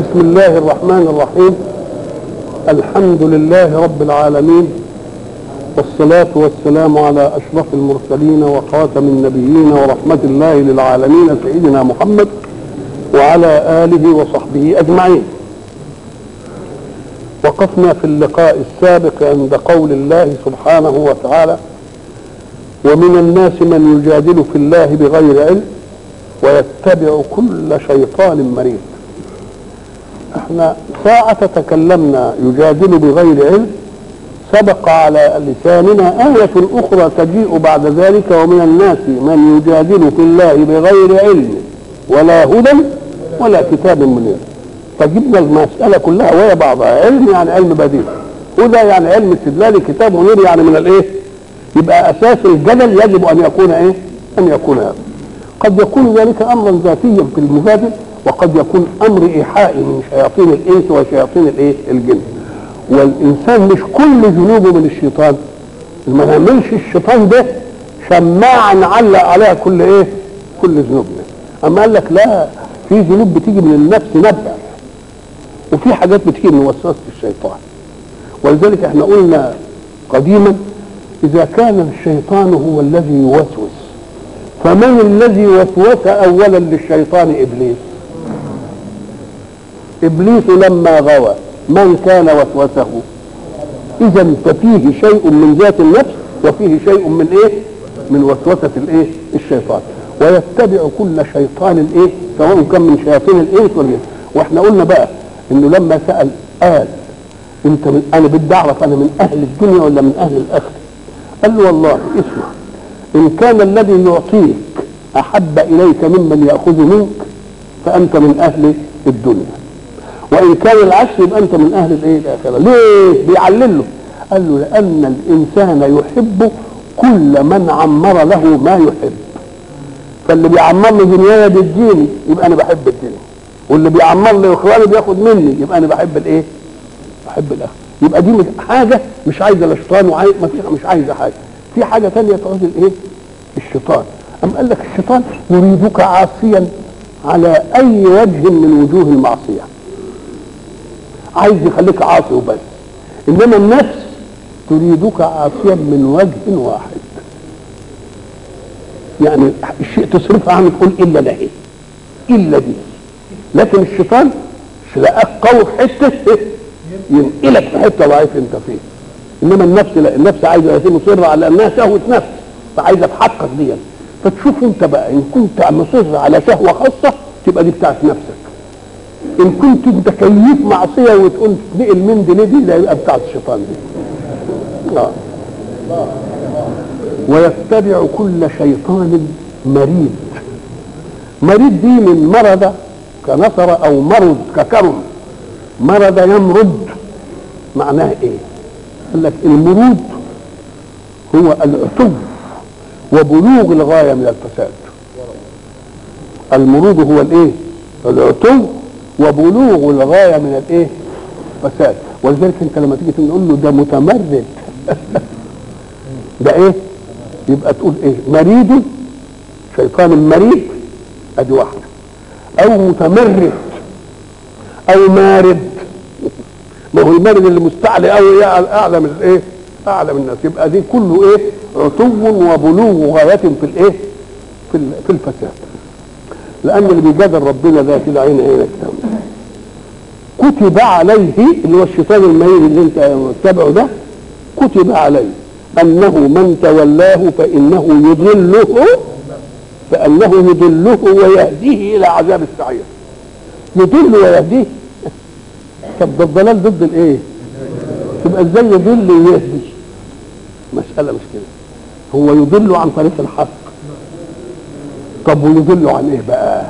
بسم الله الرحمن الرحيم الحمد لله رب العالمين والصلاة والسلام على أشرف المرسلين وخاتم النبيين ورحمة الله للعالمين سيدنا محمد وعلى آله وصحبه أجمعين وقفنا في اللقاء السابق عند قول الله سبحانه وتعالى ومن الناس من يجادل في الله بغير علم ويتبع كل شيطان مريد احنا ساعة تكلمنا يجادل بغير علم سبق على لساننا آية أخرى تجيء بعد ذلك ومن الناس من يجادل في الله بغير علم ولا هدى ولا كتاب منير فجبنا المسألة كلها وهي بعضها علم يعني علم بديل هدى يعني علم استدلال كتاب منير يعني من الايه يبقى أساس الجدل يجب أن يكون ايه أن يكون هذا قد يكون ذلك أمرا ذاتيا في المجادل وقد يكون امر ايحائي من شياطين الانس وشياطين الايه الجن والانسان مش كل ذنوبه من الشيطان ما نعملش الشيطان ده شماعه نعلق عليها كل ايه كل ذنوبنا اما قال لك لا في ذنوب بتيجي من النفس نبع وفي حاجات بتيجي من وسوسه الشيطان ولذلك احنا قلنا قديما اذا كان الشيطان هو الذي يوسوس فمن الذي وسوس اولا للشيطان ابليس ابليس لما غوى من كان وسوسه اذا ففيه شيء من ذات النفس وفيه شيء من ايه من وسوسه الايه الشيطان ويتبع كل شيطان ايه سواء كان من شياطين الانس والجن واحنا قلنا بقى انه لما سال قال انت من انا بدي اعرف انا من اهل الدنيا ولا من اهل الاخره قال له والله اسمع ان كان الذي يعطيك احب اليك ممن ياخذ منك فانت من اهل الدنيا وان كان العكس يبقى انت من اهل الايه الاخره ليه بيعلل له قال له لان الانسان يحب كل من عمر له ما يحب فاللي بيعمر لي دنيايا بيديني يبقى انا بحب الدنيا واللي بيعمر لي اخواني بياخد مني يبقى انا بحب الايه بحب الاخره يبقى دي حاجه مش عايزه لا شيطان وعايز ما فيش مش عايزه حاجه في حاجه ثانيه تعوز الايه الشيطان أم قال لك الشيطان يريدك عاصيا على اي وجه من وجوه المعصيه عايز يخليك عاصي وبس انما النفس تريدك عاصيا من وجه واحد يعني الشيء تصرفها عنه تقول الا له الا دي لكن الشيطان تلاقاك قوي في حته ينقلك في حته ضعيف انت فيه انما النفس لا النفس عايزه هي مصره على انها شهوه نفس فعايزه تحقق دي فتشوف انت بقى ان كنت مصر على شهوه خاصه تبقى دي بتاعت نفسك ان كنت انت كيف معصيه وتقول تنقل من دي لدي لا يبقى بتاعت الشيطان دي آه. ويتبع كل شيطان مريد مريد دي من مرض كنصر او مرض ككرم مرض يمرد معناه ايه قال لك المرود هو العتو وبلوغ الغايه من الفساد المرود هو الايه العتو وبلوغ الغايه من الايه فساد ولذلك انت لما تيجي تقول له ده متمرد ده ايه يبقى تقول ايه مريد شيطان مريد ادي واحده او متمرد او مارد ما هو المارد اللي مستعلي قوي اعلى من الايه اعلى من الناس يبقى دي كله ايه عتو وبلوغ غايه في الايه في في الفساد لان اللي بيجادل ربنا ده كده عين عينك كتب عليه اللي هو الشيطان المريض اللي انت متبعه ده كتب عليه انه من تولاه فانه يضله فانه يضله ويهديه الى عذاب السعير يضل ويهديه طب ده الضلال ضد الايه تبقى ازاي يضل ويهدي مسألة مش كده هو يضل عن طريق الحق طب ويضل عن ايه بقى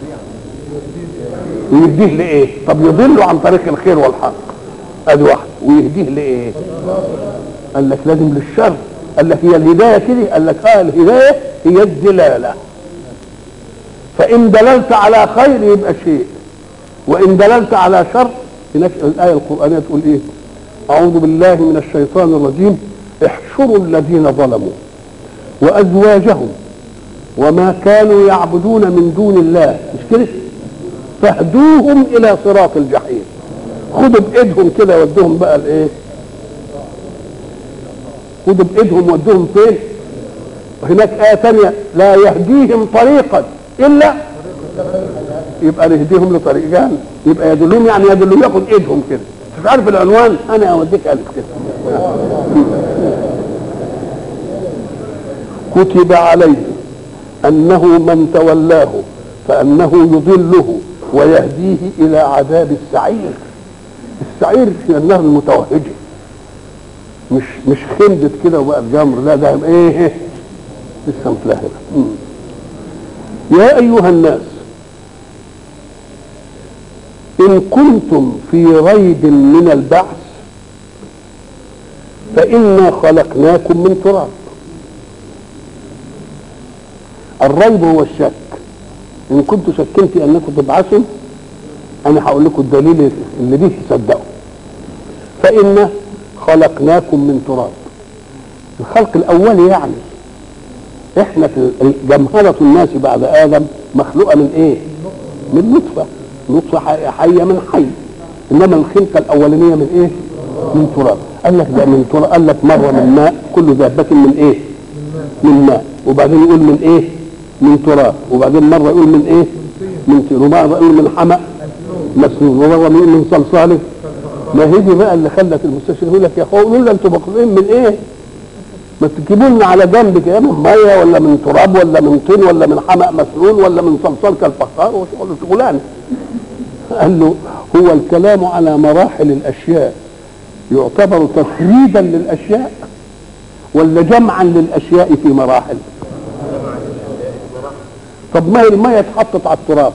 ويهديه لايه طب يضل عن طريق الخير والحق ادي واحد ويهديه لايه قال لك لازم للشر قال لك هي الهدايه كده قال لك اه الهدايه هي الدلاله فان دللت على خير يبقى شيء وان دللت على شر هناك الايه القرانيه تقول ايه اعوذ بالله من الشيطان الرجيم احشروا الذين ظلموا وازواجهم وما كانوا يعبدون من دون الله مش كده فاهدوهم الى صراط الجحيم خدوا بايدهم كده ودوهم بقى الايه خدوا بايدهم ودوهم فين هناك آية ثانية لا يهديهم طريقا إلا يبقى نهديهم لطريق جهنم يبقى يدلهم يعني يدلهم ياخد ايدهم كده مش عارف العنوان انا اوديك الف كده كتب عليه انه من تولاه فانه يضله ويهديه الى عذاب السعير السعير هي النار المتوهجه مش مش خندت كده وبقى الجمر لا ده ايه لسه متلهبه يا ايها الناس ان كنتم في ريب من البعث فانا خلقناكم من تراب الريب هو الشك ان كنتم شكين في انكم تبعثوا انا هقول لكم الدليل اللي بيه تصدقوا فانا خلقناكم من تراب الخلق الاولي يعني احنا في جمهرة الناس بعد ادم مخلوقه من ايه من نطفه نطفه حيه من حي انما الخلقه الاولانيه من ايه من تراب قال لك ده من تراب قال لك مره من ماء كل ذابه من ايه من ماء وبعدين يقول من ايه من تراب وبعدين مره يقول من ايه من طين ومره يقول من حمأ مسنون ومره يقول من صلصال ما هي دي بقى اللي خلت المستشفى يقول لك يا اخويا قولوا لنا انتوا مخلوقين من ايه ما تجيبوا لنا على جنب كده من ميه ولا من تراب ولا من طين ولا من حمأ مسنون ولا من صلصال كالفخار وشغل شغلانه قال له هو الكلام على مراحل الاشياء يعتبر تفريدا للاشياء ولا جمعا للاشياء في مراحل طب ما هي الميه اتحطت على التراب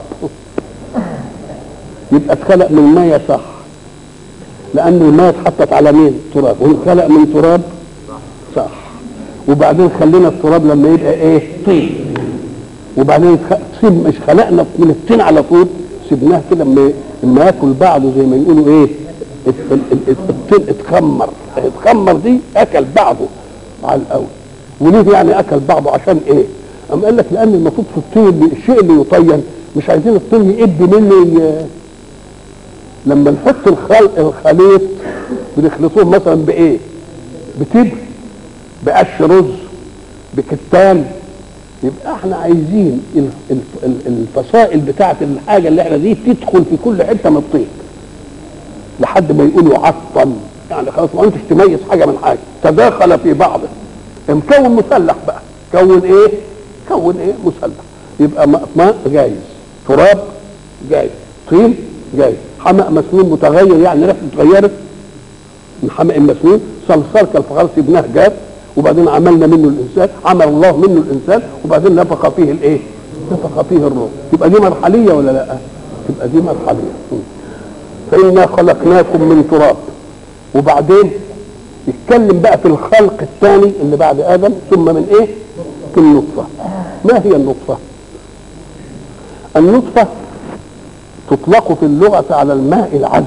يبقى اتخلق من ميه صح لان الميه اتحطت على مين تراب وانخلق من تراب صح وبعدين خلينا التراب لما يبقى ايه طين وبعدين سيب مش خلقنا من الطين على طول سيبناه كده لما لما ياكل بعضه زي ما يقولوا ايه الطين اتخمر اتخمر دي اكل بعضه على الاول وليه يعني اكل بعضه عشان ايه أم قال لك لان المفروض في الطين اللي الشيء اللي يطين مش عايزين الطين يقب منه ي... لما نحط الخلق الخليط بنخلطوه مثلا بايه بتبر بقش رز بكتان يبقى احنا عايزين الفصائل بتاعه الحاجه اللي احنا دي تدخل في كل حته من الطين لحد ما يقولوا عطن يعني خلاص ما انتش تميز حاجه من حاجه تداخل في بعضه مكون مسلح بقى كون ايه كون ايه مسلح يبقى ماء جايز تراب جايز طين جايز حمأ مسنون متغير يعني ريحته اتغيرت من حمأ مسنون صلصال كالفخار سيبناه جاب وبعدين عملنا منه الانسان عمل الله منه الانسان وبعدين نفخ فيه الايه نفخ فيه الروح تبقى دي مرحليه ولا لا تبقى دي مرحليه فانا خلقناكم من تراب وبعدين يتكلم بقى في الخلق الثاني اللي بعد ادم ثم من ايه في النطفه ما هي النطفه النطفه تطلق في اللغه على الماء العذب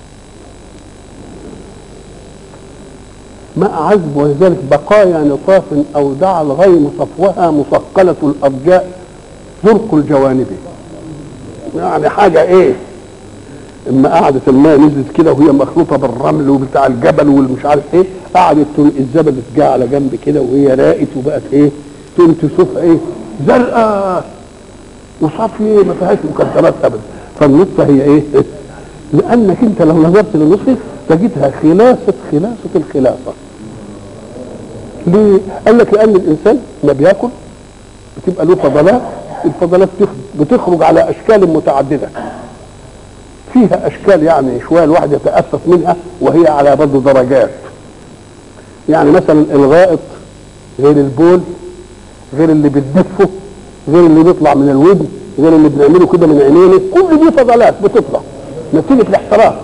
ماء عذب ولذلك بقايا نطاف اودع الغيم صفوها مثقله الارجاء زرق الجوانب يعني حاجه ايه اما قعدت الماء نزلت كده وهي مخلوطه بالرمل وبتاع الجبل والمش عارف ايه قعدت الزبد جه على جنب كده وهي راقت وبقت ايه تقوم تشوفها ايه زرقاء وصافيه ما فيهاش مكسرات ابدا فالنطفه هي ايه لانك انت لو نظرت للنطفه تجدها خلاصه خلاصه الخلاصه ليه؟ قال لك لان الانسان ما بياكل بتبقى له فضلات الفضلات بتخرج على اشكال متعدده فيها اشكال يعني شويه الواحد يتاسف منها وهي على برضه درجات يعني مثلا الغائط غير البول غير اللي بتدفه غير اللي بيطلع من الودن غير اللي بنعمله كده من عينينا كل دي فضلات بتطلع نتيجه الاحتراق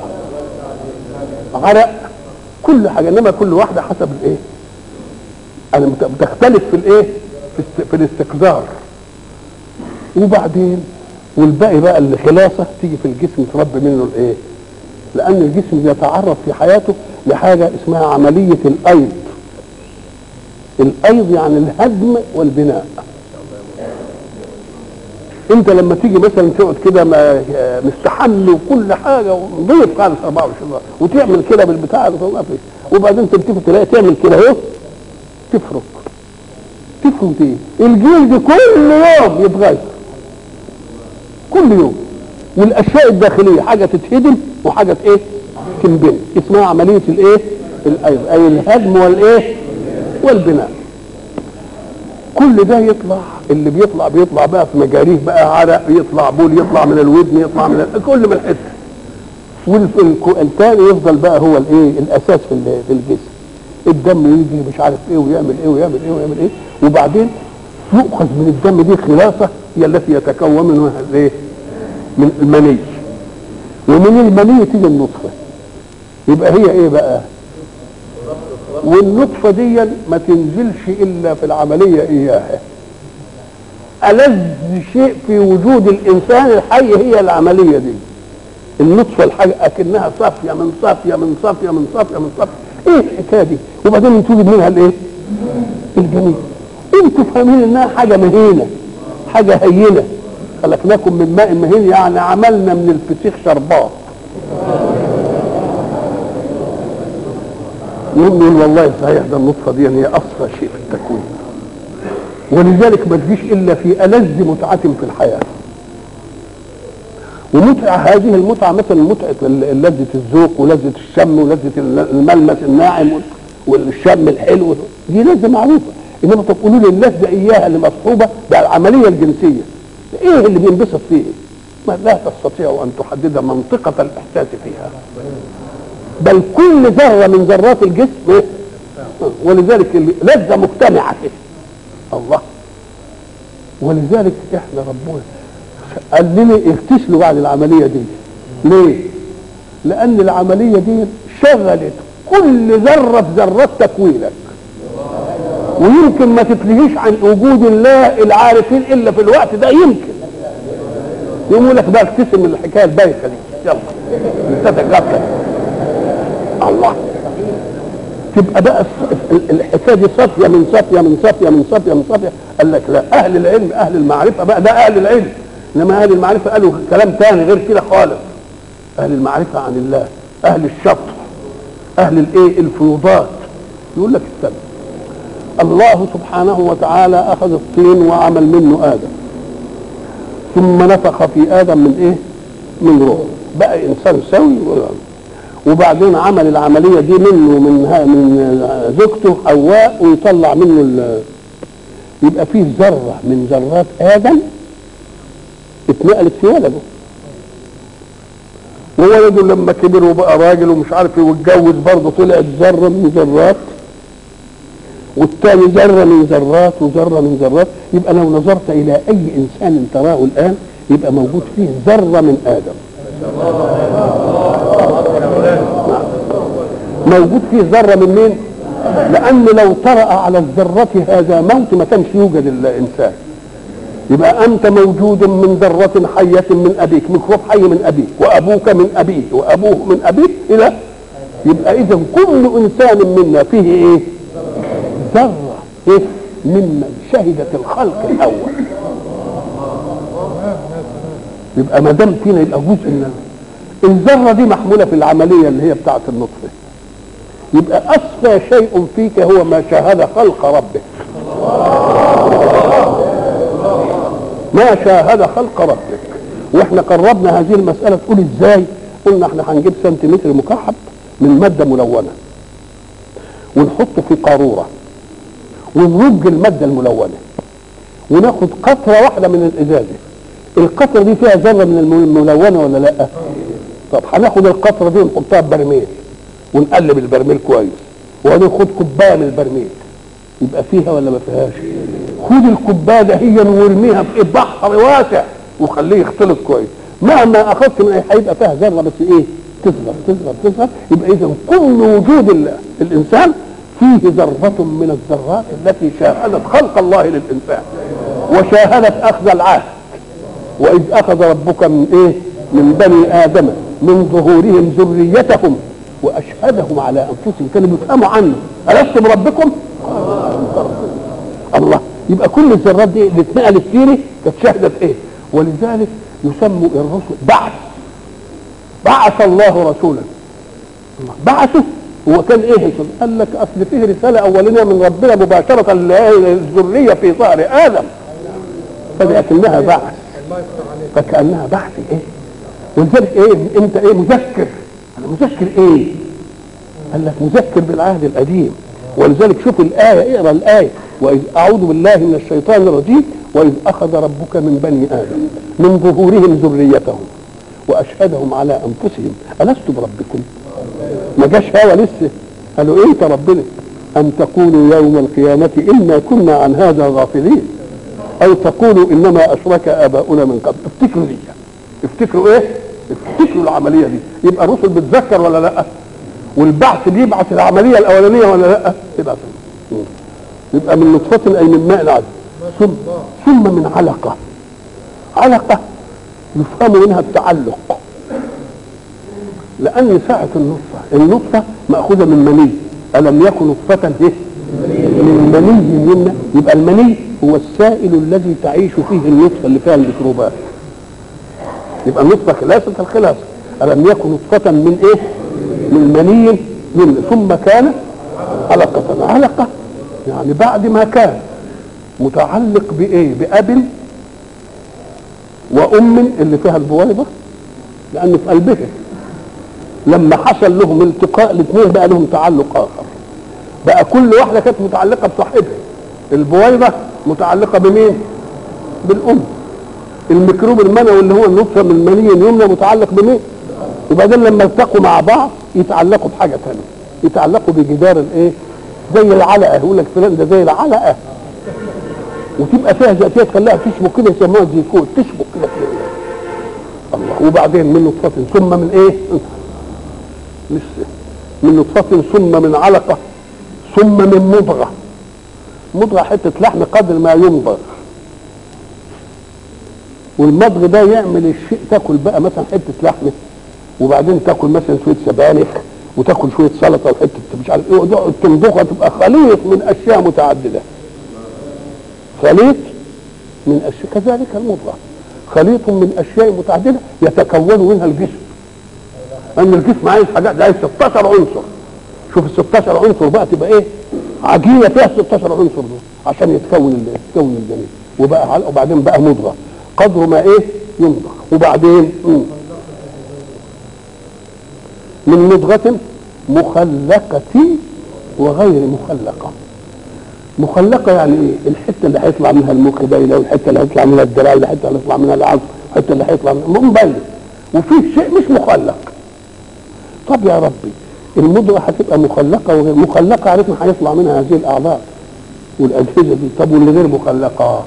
عرق كل حاجه انما كل واحده حسب الايه يعني بتختلف في الايه في, في الاستقذار وبعدين والباقي بقى اللي خلاصه تيجي في الجسم تربي منه الايه لان الجسم يتعرض في حياته لحاجه اسمها عمليه الايض الايض يعني الهدم والبناء انت لما تيجي مثلا تقعد كده ما- مستحمي وكل حاجه ونضيف خالص 24 ساعه وتعمل كده بالبتاع ده ما فيش وبعدين تلتفت تلاقي تعمل كده اهو تفرك تفرك ايه؟ الجلد كل يوم يتغير كل يوم والاشياء الداخليه حاجه تتهدم وحاجه ايه؟ تنبني اسمها عمليه الايه؟ الايض اي الهدم والايه؟ والبناء كل ده يطلع اللي بيطلع بيطلع بقى في مجاريه بقى عرق يطلع بول يطلع من الودن يطلع من ال- كل من حته والثاني يفضل بقى هو الايه الاساس في ال- في الجسم الدم يجي مش عارف ايه ويعمل ايه ويعمل ايه ويعمل ايه وبعدين يؤخذ من الدم دي خلاصه هي التي يتكون منها الايه من المني ومن المني تيجي النطفه يبقى هي ايه بقى والنطفه دي ما تنزلش الا في العمليه اياها ألذ شيء في وجود الإنسان الحي هي العملية دي النطفة الحاجة أكنها صافية من صافية من صافية من صافية من صافية إيه الحكاية دي وبعدين توجد منها الإيه الجنين أنتوا فاهمين إنها حاجة مهينة حاجة هينة خلقناكم من ماء مهين يعني عملنا من الفسيخ شربات يقول له والله صحيح ده النطفة دي هي أصفى شيء في التكوين ولذلك ما تجيش الا في ألذ متعة في الحياة ومتعة هذه المتعة مثلا متعة ال- لذة الذوق ولذة الشم ولذة ال- الملمس الناعم وال- والشم الحلو دي لذة معروفة انما تقولوا لي اللذة اياها اللي مصحوبة بالعملية الجنسية ايه اللي بينبسط فيه ما لا تستطيع ان تحدد منطقة الاحساس فيها بل كل ذرة من ذرات الجسم إيه؟ ولذلك اللي- لذة مجتمعة كده الله ولذلك احنا ربنا قال لنا اغتسلوا بعد العمليه دي ليه؟ لان العمليه دي شغلت كل ذره في ذرات تكوينك ويمكن ما تفلهيش عن وجود الله العارفين الا في الوقت ده يمكن يقول لك بقى اكتسم من الحكايه البايخه دي يلا تتغفل الله تبقى بقى الص- ال- الحكايه دي صافيه من صافيه من صافيه من صافيه من صافيه قال لك لا اهل العلم اهل المعرفه بقى ده اهل العلم انما اهل المعرفه قالوا كلام تاني غير كده خالص اهل المعرفه عن الله اهل الشطر اهل الايه الفيوضات يقول لك استنى الله سبحانه وتعالى اخذ الطين وعمل منه ادم ثم نفخ في ادم من ايه من روح بقى انسان سوي ولا- وبعدين عمل العمليه دي منه من ها من زوجته حواء ويطلع منه ال- يبقى فيه ذره من ذرات ادم اتنقلت في ولده وولده لما كبر وبقى راجل ومش عارف ايه واتجوز برضه طلعت ذره من ذرات والتاني ذره من ذرات وذره من ذرات يبقى لو نظرت الى اي انسان تراه الان يبقى موجود فيه ذره من ادم موجود فيه ذره من مين؟ لان لو طرأ على الذرة هذا موت ما كانش يوجد الانسان يبقى انت موجود من ذرة حية من ابيك ميكروب حي من ابيك وابوك من ابيه وابوه من ابيه الى يبقى اذا كل انسان منا فيه ايه؟ ذرة ايه؟ ممن شهدت الخلق الاول يبقى ما دام فينا يبقى جزء من الذره دي محموله في العمليه اللي هي بتاعه النطفه يبقى اصفى شيء فيك هو ما شاهد خلق ربك ما شاهد خلق ربك واحنا قربنا هذه المساله تقول ازاي قلنا احنا هنجيب سنتيمتر مكعب من ماده ملونه ونحطه في قاروره ونرج الماده الملونه وناخد قطره واحده من الازازه القطره دي فيها ذره من الملونه ولا لا طب هناخد القطره دي ونحطها في برميل ونقلب البرميل كويس وناخد كوبايه من البرميل يبقى فيها ولا ما فيهاش خد الكوبايه دهيا وارميها في بحر واسع وخليه يختلط كويس مهما اخذت من هيبقى فيها ذره بس ايه تصغر تصغر تصغر يبقى اذا كل وجود ال- الانسان فيه ذرة من الذرات التي شاهدت خلق الله للإنسان وشاهدت أخذ العهد وإذ أخذ ربك من إيه؟ من بني آدم من ظهورهم ذريتهم وأشهدهم على أنفسهم كانوا بيفهموا عنه ألست بربكم؟ الله يبقى كل الذرات دي اللي اتنقلت فيني كانت شهدت إيه؟ ولذلك يسموا الرسل بعث بعث الله رسولا بعثه هو كان ايه قال لك اصل فيه رساله اوليه من ربنا مباشره للذريه في ظهر ادم فلكنها بعث فكانها بعث ايه ولذلك ايه انت ايه مذكر انا مذكر ايه قال لك مذكر بالعهد القديم ولذلك شوف الايه اقرا الايه واذ اعوذ بالله من الشيطان الرجيم واذ اخذ ربك من بني ادم من ظهورهم ذريتهم واشهدهم على انفسهم الست بربكم ما جاش هوا لسه قالوا ايه ربنا ان تقولوا يوم القيامه انا كنا عن هذا غافلين او تقولوا انما اشرك اباؤنا من قبل افتكروا دي افتكروا ايه افتكروا العمليه دي يبقى الرسل بتذكر ولا لا والبعث بيبعث العمليه الاولانيه ولا لا يبقى يبقى من نطفه اي من ماء العدل ثم ثم من علقه علقه يفهم منها التعلق لان ساعه النطفه النطفه ماخوذه من مني الم يكن نطفه ايه من مني يمنى يبقى المني هو السائل الذي تعيش فيه النطفه اللي فيها الميكروبات يبقى النطفه خلاصه الخلاصه الم يكن نطفه من ايه من مني يمنى ثم كان علقه علقه يعني بعد ما كان متعلق بايه باب وام اللي فيها البويضه لان في قلبها لما حصل لهم التقاء الاثنين بقى لهم تعلق اخر بقى كل واحده كانت متعلقه بصاحبها البويضه متعلقه بمين بالام الميكروب المنوي اللي هو النطفه من المني اليمنى متعلق بمين وبعدين لما التقوا مع بعض يتعلقوا بحاجه ثانيه يتعلقوا بجدار الايه زي العلقه يقول لك فلان ده زي العلقه وتبقى فيها ذاتيه تخليها تشبك كده يسموها زيكوت تشبك كده كده الله وبعدين من نطفه ثم من ايه لسه من نطفه ثم من علقه ثم من مضغه مضغه حته لحم قدر ما يمضغ والمضغ ده يعمل الشيء تاكل بقى مثلا حته لحمه وبعدين تاكل مثلا شويه سبانخ وتاكل شويه سلطه وحته مش عارف ايه وتقعد تمضغها تبقى خليط من اشياء متعدده خليط من اشياء كذلك المضغه خليط من اشياء متعدده يتكون منها الجسم ان الجسم عايز حاجات عايز 16 عنصر شوف ال 16 عنصر بقى تبقى ايه عجينه فيها 16 عنصر دول عشان يتكون ال- يتكون الجنين وبقى علق وبعدين بقى مضغه قدر ما ايه يمضغ وبعدين مم. من مضغة مخلقة وغير مخلقة مخلقة يعني ايه الحتة اللي هيطلع منها المخ باينة والحتة اللي هيطلع منها الدراع والحتة اللي هيطلع منها العظم والحتة اللي هيطلع منها مبين وفي شيء مش مخلق طب يا ربي المضغة هتبقى مخلقة وغير مخلقة عرفنا هيطلع منها هذه الأعضاء والأجهزة دي طب واللي غير مخلقة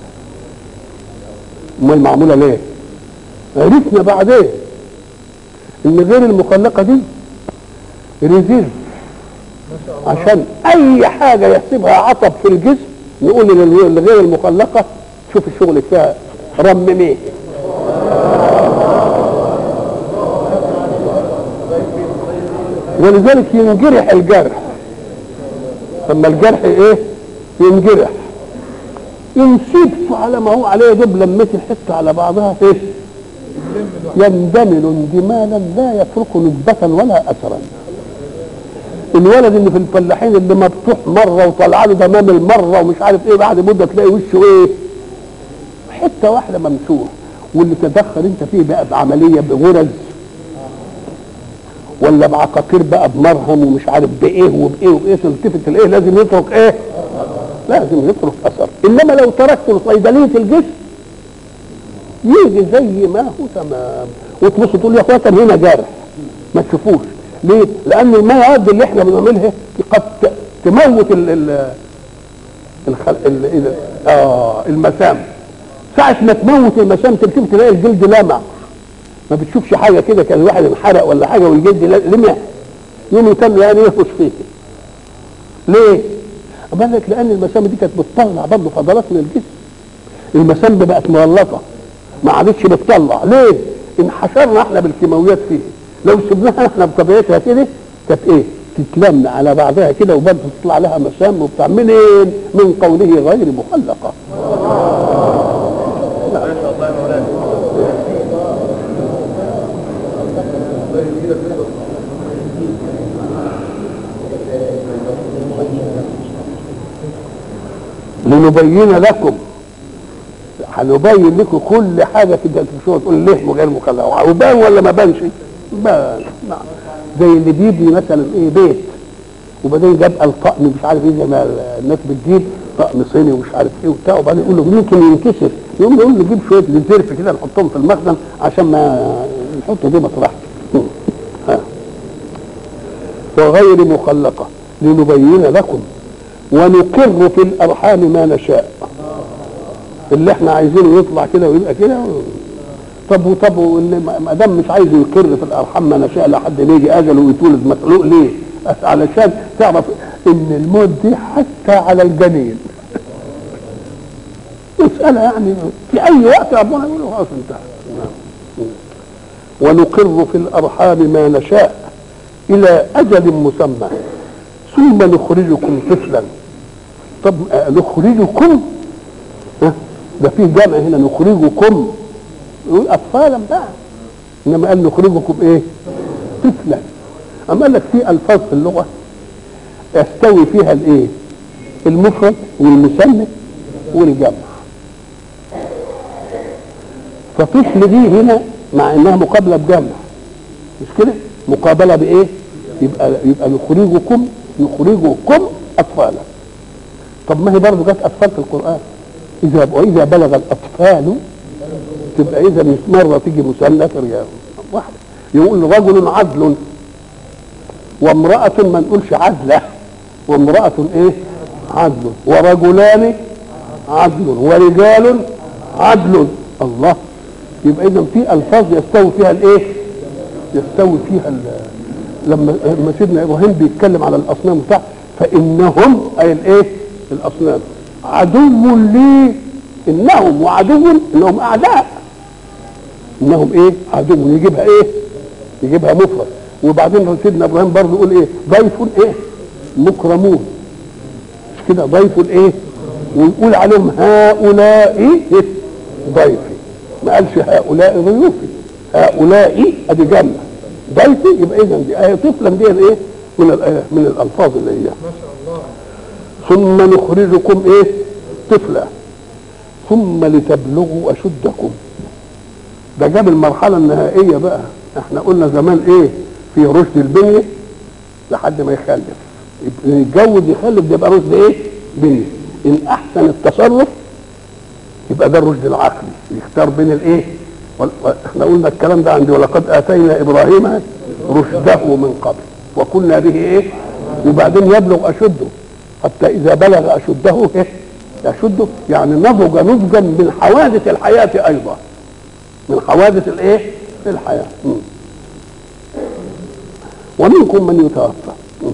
امال معمولة ليه؟ عرفنا بعدين ان غير المخلقة دي ريزيرف عشان اي حاجة يحسبها عطب في الجسم نقول للغير لغير المخلقة شوف الشغل فيها رمميه ولذلك ينجرح الجرح لما الجرح ايه ينجرح ينسيب على ما هو عليه دب لمت الحته على بعضها ايه يندمل اندمالا لا يترك نسبة ولا اثرا الولد اللي في الفلاحين اللي مفتوح مره وطلع له دمام مره ومش عارف ايه بعد مده تلاقي وشه ايه حته واحده ممسوح واللي تدخل انت فيه بقى بعمليه بغرز ولا بعقاقير بقى بمرهم ومش عارف بايه وبايه وبايه تلتفت الايه لازم يترك ايه لازم يترك اثر انما لو تركته لصيدليه الجسم يجي زي ما هو تمام وتبص تقول يا اخواتي هنا جارح ما تشوفوش ليه؟ لان المواد اللي احنا بنعملها قد ت- تموت ال ال الخل... ال... ال... آه المسام ساعة ما تموت المسام تلتفت تلاقي الجلد لمع ما بتشوفش حاجة كده كان واحد انحرق ولا حاجة والجلد ل- لمع يوم يتم يعني يخش فيه ليه؟ قال لك لأن المسام دي كانت بتطلع برضه فضلات من الجسم المسام دي بقت مغلطة ما عادتش بتطلع ليه؟ انحشرنا احنا بالكيماويات فيه لو سبناها احنا بطبيعتها كده كانت ايه؟ تتلم على بعضها كده وبرضه تطلع لها مسام وبتاع منين؟ من قوله غير مخلقه. لنبين لكم هنبين لكم كل حاجه كده تشوفوا تقول ليه غير مكلف وبان ولا ما بانش؟ بان نعم زي اللي بيبني مثلا ايه بيت وبعدين جاب الطقم مش عارف ايه زي ما الناس بتجيب طقم صيني ومش عارف ايه وبتاع وبعدين يقول له يمكن ينكسر يقوم يقول له جيب شويه لزرف كده نحطهم في المخزن عشان ما نحط دي مطرح ها وغير مخلقه لنبين لكم ونقر في الارحام ما نشاء اللي احنا عايزينه يطلع كده ويبقى كده طب وطب واللي ما دام مش عايز يقر في الارحام ما نشاء لحد ما يجي اجله ويتولد مخلوق ليه؟ علشان تعرف ان الموت دي حتى على الجنين مسألة يعني في أي وقت ربنا يقول له خلاص انتهى ونقر في الأرحام ما نشاء إلى أجل مسمى ثم نخرجكم طفلا طب نخرجكم ها ده في جمع هنا نخرجكم يقول أطفالا بقى إنما قال نخرجكم إيه؟ طفلا أما قال لك في ألفاظ في اللغة يستوي فيها الإيه؟ المفرد والمثنى والجمع فطفل دي هنا مع انها مقابله بجمع مش كده مقابله بايه يبقى يبقى نخرجكم نخرجكم اطفالا طب ما هي برضه جت اطفال في القران اذا واذا بلغ الاطفال تبقى اذا مش مره تيجي مثنى رجال واحده يقول رجل عدل وامراه ما نقولش عدله وامراه ايه عدل ورجلان عدل ورجال عدل الله يبقى اذا في الفاظ يستوي فيها الايه يستوي فيها ال لما لما سيدنا ابراهيم بيتكلم على الاصنام بتاع فانهم اي الايه الاصنام عدو لي انهم وعدو انهم اعداء انهم ايه عدو يجيبها ايه يجيبها مفرد وبعدين سيدنا ابراهيم برضه يقول ايه ضيف ايه مكرمون مش كده ضيف ايه ويقول عليهم هؤلاء إيه؟ ضيفي ما قالش هؤلاء ضيوفي هؤلاء ادي جنة ضيفي يبقى اذا دي ايه طفلا دي ايه من الآية من الالفاظ اللي هي ما شاء الله ثم نخرجكم ايه طفلا ثم لتبلغوا اشدكم ده جاب المرحله النهائيه بقى احنا قلنا زمان ايه في رشد البنيه لحد ما يخلف يتجوز يخلف ده يبقى رشد ايه بنيه ان احسن التصرف يبقى ده الرشد العقلي يختار بين الايه احنا قلنا الكلام ده عندي ولقد اتينا ابراهيم رشده من قبل وكنا به ايه وبعدين يبلغ اشده حتى اذا بلغ اشده ايه يشده يعني نضج نضجا من حوادث الحياه ايضا من حوادث الايه الحياه م. ومنكم من يتوفى م.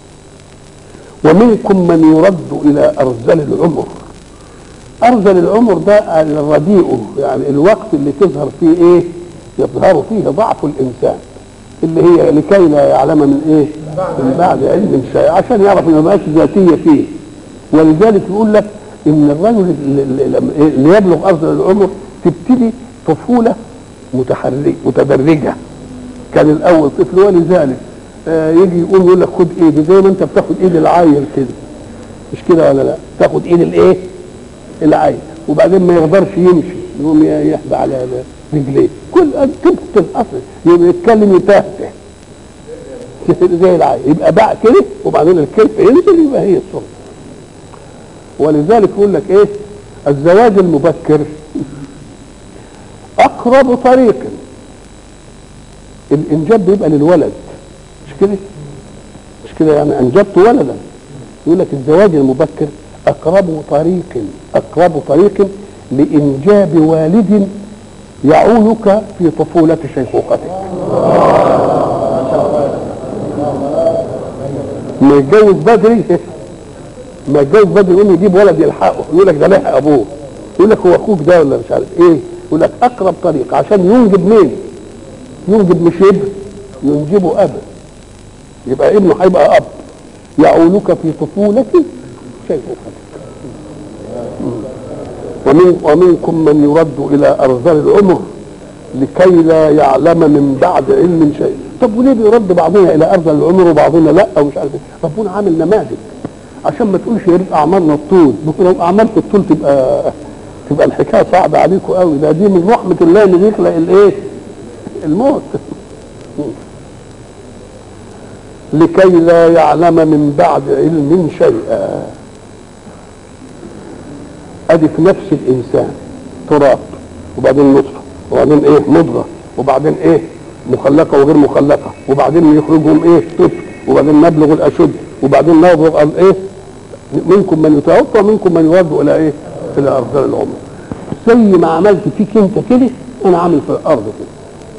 ومنكم من يرد الى ارذل العمر ارذل العمر ده الرديء يعني الوقت اللي تظهر فيه ايه يظهر فيه ضعف الانسان اللي هي لكي لا يعلم من ايه من بعد علم شيء عشان يعرف ان ما ذاتيه فيه ولذلك يقول لك ان الرجل اللي يبلغ ارذل العمر تبتدي طفوله متحرك متدرجه كان الاول طفل ولذلك آه يجي يقوم يقول لك خد ايدي زي ما انت بتاخد ايد العيل كده مش كده ولا لا تاخد ايد الايه العين وبعدين ما يقدرش يمشي يقوم يحبى على رجليه كل كبت الاصل يبقى يتكلم يتهته زي العين يبقى بقى كده وبعدين الكلف ينزل يبقى هي الصوره ولذلك يقول لك ايه الزواج المبكر اقرب طريق الانجاب بيبقى للولد مش كده مش كده يعني انجبت ولدا يقول لك الزواج المبكر اقرب طريق اقرب طريق لانجاب والد يعولك في طفولة شيخوختك ما يتجوز بدري ما يتجوز بدري يقوم يجيب ولد يلحقه يقول لك ده لحق ابوه يقول لك هو اخوك ده ولا مش عارف ايه يقول لك اقرب طريق عشان ينجب مين ينجب مش ابن ينجبه ابا يبقى ابنه هيبقى اب يعولك في طفولة شيخوختك ومن ومنكم من يرد الى ارذل العمر لكي لا يعلم من بعد علم شيء طب وليه بيرد بعضنا الى ارض العمر وبعضنا لا ومش عارف إيه؟ ربنا عامل نماذج عشان ما تقولش يا ريت اعمارنا الطول لو اعماركم الطول تبقى تبقى الحكايه صعبه عليكم قوي ده دي من رحمه الله ان يخلق الايه؟ الموت لكي لا يعلم من بعد علم شيئا ادي في نفس الانسان تراب وبعدين نطفه وبعدين ايه مضغه وبعدين ايه مخلقه وغير مخلقه وبعدين يخرجهم ايه طفل وبعدين نبلغ الاشد وبعدين نبلغ ال- ايه منكم من يتوفى ومنكم من يرد الى ايه الى ارض العمر زي ما عملت فيك انت كده انا عامل في الارض كده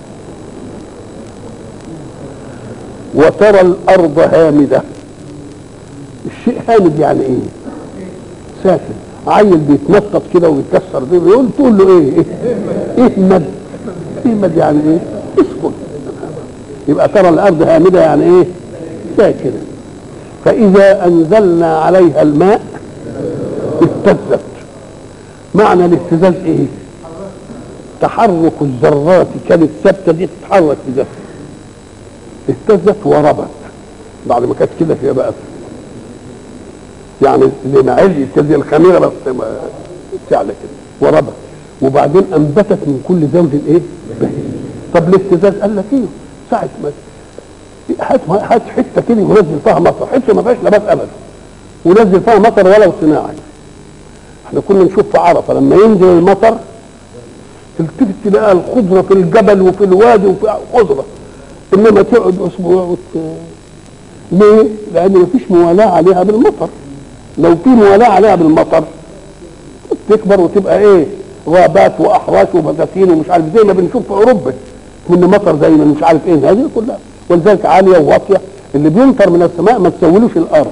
وترى الارض هامده الشيء هامد يعني ايه ساكن عيل بيتنطط كده ويتكسر دي يقول تقول له ايه ايه اهمد اهمد يعني ايه اسكت يبقى ترى الارض هامده يعني ايه ساكنه فاذا انزلنا عليها الماء اهتزت معنى الاهتزاز ايه تحرك الذرات كانت ثابته دي تتحرك بذاتها اهتزت وربت بعد ما كانت كده هي بقت يعني لما عليت زي الخميره بس ما- تعلى كده وربت وبعدين انبتت من كل زوج ايه بهيج طب الاهتزاز قال لك ايه ساعه ما هات هات حته كده ونزل فيها مطر حته ما فيهاش نبات ابدا ونزل فيها مطر ولو صناعي احنا كنا نشوف في عرفه لما ينزل المطر تلتفت تلاقي الخضره في الجبل وفي الوادي وفي خضره انما تقعد اسبوع وت... ليه؟ لان مفيش موالاه عليها بالمطر لو في موالاه عليها بالمطر تكبر وتبقى ايه؟ غابات واحراش وبساتين ومش عارف زي ما بنشوف في اوروبا من مطر زي ما مش عارف ايه هذه كلها ولذلك عاليه وواطيه اللي بيمطر من السماء ما تسولوش الارض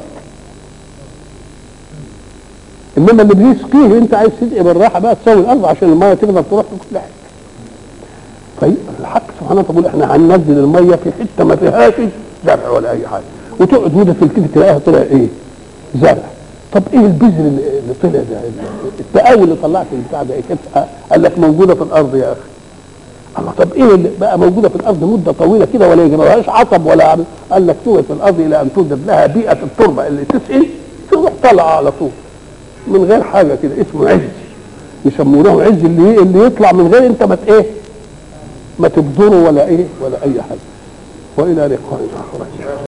انما اللي بيسقيه انت عايز تسقي بالراحه بقى تسوي الارض عشان الميه تقدر تروح في كل حته فالحق سبحانه وتعالى بيقول احنا هننزل الميه في حته ما فيهاش زرع ولا اي حاجه وتقعد مده تلتفت تلاقيها طلع ايه؟ زرع طب ايه البذر اللي اللي طلع ده؟ التقاوي اللي طلعت البتاع ده ايه؟ كانت قال لك موجوده في الارض يا اخي الله طب ايه اللي بقى موجوده في الارض مده طويله كده ولا يجيبهاش عصب ولا عمل قال لك توجد في الارض الى ان توجد لها بيئه التربه اللي تسقي تروح طالعه على طول من غير حاجه كده اسمه عز يسمونه عز اللي اللي يطلع من غير انت ما ت- ايه ما تبذره ولا ايه ولا اي حاجه والى لقاء اخر